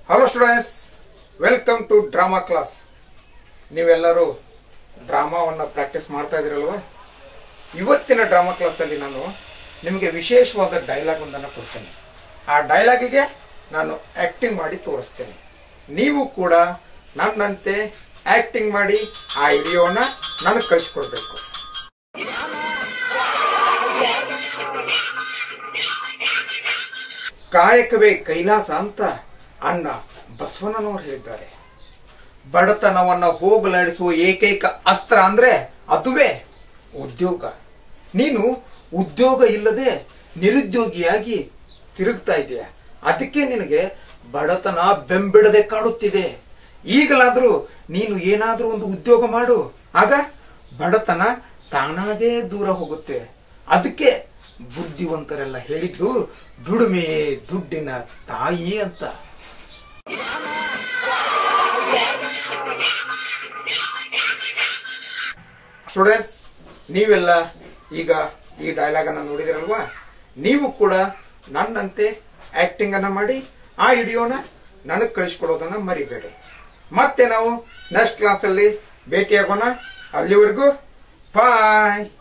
hello students welcome to drama class ನೀವೆಲ್ಲರೂ ಡ್ರಾಮಾವನ್ನು practice ಮಾಡ್ತಾ ಇದ್ದೀರಲ್ವ ಇವತ್ತಿನ ಡ್ರಾಮಾ ಕ್ಲಾಸಲ್ಲಿ ನಾನು ನಿಮಗೆ ವಿಶೇಷವಾದ ಡೈಲಾಗ್ ಒಂದನ್ನು ಕೊಡ್ತೇನೆ ಆ ಡೈಲಾಗಿಗೆ ನಾನು ಆ್ಯಕ್ಟಿಂಗ್ ಮಾಡಿ ತೋರಿಸ್ತೇನೆ ನೀವು ಕೂಡ ನನ್ನಂತೆ ಆ್ಯಕ್ಟಿಂಗ್ ಮಾಡಿ ಆ ವಿಡಿಯೋನ ನನಗೆ ಕಳಿಸ್ಕೊಡ್ಬೇಕು ಕಾಯಕವೇ ಕೈಲಾಸ ಅಂತ ಅಣ್ಣ ಬಸವಣ್ಣನವರು ಹೇಳಿದ್ದಾರೆ ಬಡತನವನ್ನ ಹೋಗಲಾಡಿಸುವ ಏಕೈಕ ಅಸ್ತ್ರ ಅಂದ್ರೆ ಅದುವೇ ಉದ್ಯೋಗ ನೀನು ಉದ್ಯೋಗ ಇಲ್ಲದೆ ನಿರುದ್ಯೋಗಿಯಾಗಿ ತಿರುಗ್ತಾ ಇದೆಯಾ ಅದಕ್ಕೆ ನಿನಗೆ ಬಡತನ ಬೆಂಬಿಡದೆ ಕಾಡುತ್ತಿದೆ ಈಗಲಾದ್ರೂ ನೀನು ಏನಾದ್ರೂ ಒಂದು ಉದ್ಯೋಗ ಮಾಡು ಆಗ ಬಡತನ ತಾನಾಗೇ ದೂರ ಹೋಗುತ್ತೆ ಅದಕ್ಕೆ ಬುದ್ಧಿವಂತರೆಲ್ಲ ಹೇಳಿದ್ದು ದುಡಿಮೆ ದುಡ್ಡಿನ ತಾಯಿ ಅಂತ ಸ್ಟೂಡೆಂಟ್ಸ್ ನೀವೆಲ್ಲ ಈಗ ಈ ಡೈಲಾಗ್ ಅನ್ನ ನೋಡಿದಿರಲ್ವಾ ನೀವು ಕೂಡ ನನ್ನಂತೆ ಆಕ್ಟಿಂಗ್ ಅನ್ನ ಮಾಡಿ ಆ ವಿಡಿಯೋನ ನನಗೆ ಕಳಿಸ್ಕೊಡೋದನ್ನ ಮರಿಬೇಡಿ ಮತ್ತೆ ನಾವು ನೆಕ್ಸ್ಟ್ ಕ್ಲಾಸಲ್ಲಿ ಭೇಟಿಯಾಗೋಣ ಅಲ್ಲಿವರೆಗೂ ಬಾಯ್